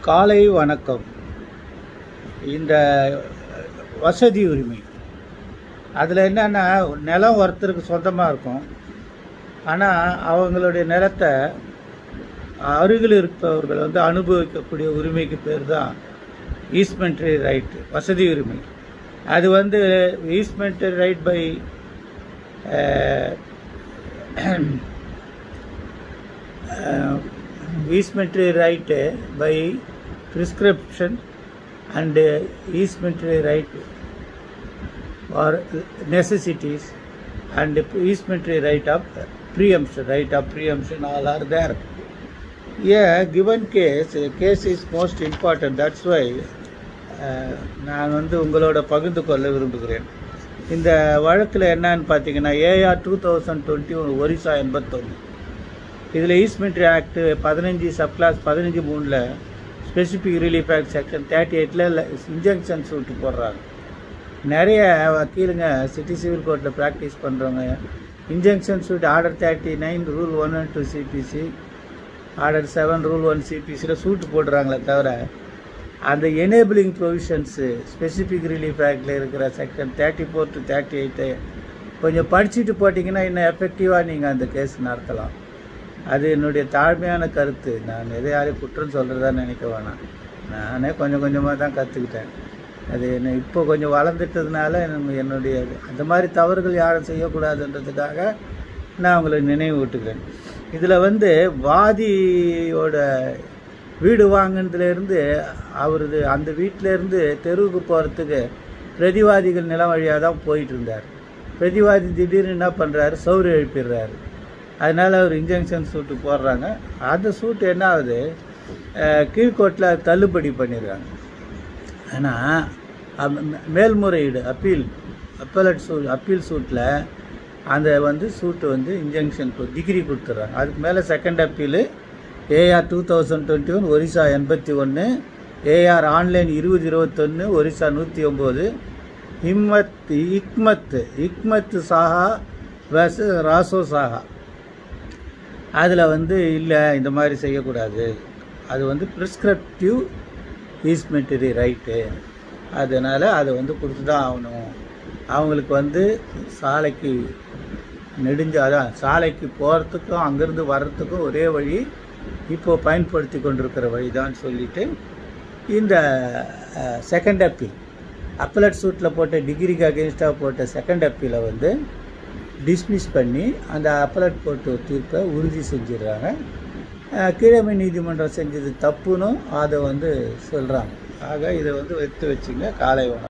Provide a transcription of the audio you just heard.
காலை வணக்கம் இந்த வசதி உரிமை அதில் என்னென்னா நிலம் ஒருத்தருக்கு சொந்தமாக இருக்கும் ஆனால் அவங்களுடைய நிலத்தை அருகில் இருப்பவர்கள் வந்து அனுபவிக்கக்கூடிய உரிமைக்கு பேர் தான் ஈஸ்மெண்ட்ரி ரைட் வசதி உரிமை அது வந்து easementary right by easementary right by prescription and easementary right or necessities and easementary right of preemption right of preemption all are there yeah given case a case is most important that's why uh, நான் வந்து உங்களோட பகிர்ந்து கொள்ள விரும்புகிறேன் இந்த வழக்கில் என்னன்னு பார்த்தீங்கன்னா AR two thousand twenty one Orissa எண்பத்தொன்று இதில் ஈஸ்மெண்ட்ரி ஆக்ட் பதினஞ்சு சப் கிளாஸ் பதினஞ்சு மூணில் specific relief act section thirty எயிட்டில் இன்ஜெக்ஷன் சூட்டு போடுறாங்க நிறைய வக்கீலுங்க சிட்டி சிவில் கோர்ட்டில் ப்ராக்டிஸ் பண்ணுறவங்க injection suit order thirty nine rule one and two CPC order seven rule one சிபிசியில் சூட்டு போடுறாங்களே தவிர அந்த எனேபிளிங் ப்ரொவிஷன்ஸு ஸ்பெசிஃபிக் ரிலீஃப் ஆக்டில் இருக்கிற section thirty four to thirty eight கொஞ்சம் படிச்சுட்டு போட்டிங்கன்னா இன்னும் எஃபெக்டிவாக நீங்கள் அந்த கேஸ் நடத்தலாம் அது என்னுடைய தாழ்மையான கருத்து நான் எதை யாரையும் குற்றம் சொல்கிறதா நினைக்க வேணாம் நானே கொஞ்சம் கொஞ்சமாக தான் கற்றுக்கிட்டேன் அது என்ன இப்போ கொஞ்சம் வளர்ந்துட்டதுனால என்னுடைய அந்த மாதிரி தவறுகள் யாரும் செய்யக்கூடாதுன்றதுக்காக நான் உங்களை நினைவு விட்டுக்கிறேன் இதில் வந்து வாதியோட வீடு வாங்கினதுலேருந்து அவரது அந்த வீட்டிலேருந்து தெருவுக்கு போகிறதுக்கு பிரதிவாதிகள் நிலம் வழியாக தான் போயிட்டு இருந்தார் பிரதிவாதி திடீர்னு என்ன பண்ணுறாரு சௌறு எழுப்பிடுறாரு அதனால் அவர் இன்ஜெக்ஷன் சூட்டு போடுறாங்க அந்த சூட்டு என்ன ஆகுது கீழ்கோட்டில் தள்ளுபடி பண்ணிடுறாங்க ஆனால் மேல்முறையீடு அப்பீல் அப்பலட் சூ அப்பீல் சூட்டில் அந்த வந்து சூட்டு வந்து இன்ஜெக்ஷன் டிகிரி கொடுத்துட்றாங்க அதுக்கு மேலே second appeal AR two thousand twenty one Orissa எண்பத்தி ஒன்று ஏஆர் ஆன்லைன் இருபது இருபத்தொன்று ஒரிசா நூற்றி ஒம்பது ஹிம்மத் இக்மத் இக்மத் சாஹா வெஸ் ராசோ சாஹா அதில் வந்து இல்லை இந்த மாதிரி செய்யக்கூடாது அது வந்து ப்ரிஸ்கிரிப்டிவ் ஈஸ்மெண்டரி ரைட்டு அதனால் அதை வந்து கொடுத்து தான் ஆகணும் அவங்களுக்கு வந்து சாலைக்கு நெடுஞ்ச அதான் சாலைக்கு போகிறதுக்கும் அங்கேருந்து வர்றதுக்கும் ஒரே வழி இப்போது பயன்படுத்தி கொண்டிருக்கிற வழி தான் சொல்லிவிட்டு இந்த செகண்ட் அப்பீல் அப்பலட் சூட்டில் போட்ட டிகிரிக்கு அகேன்ஸ்டாக போட்ட செகண்ட் அப்பீலை வந்து டிஸ்மிஸ் பண்ணி அந்த அப்பலட் போட்டு தீர்ப்பை உறுதி செஞ்சிடுறாங்க கீழமை நீதிமன்றம் செஞ்சது தப்புன்னு அதை வந்து சொல்கிறாங்க ஆக இதை வந்து எடுத்து வச்சுங்க காலை வணக்கம்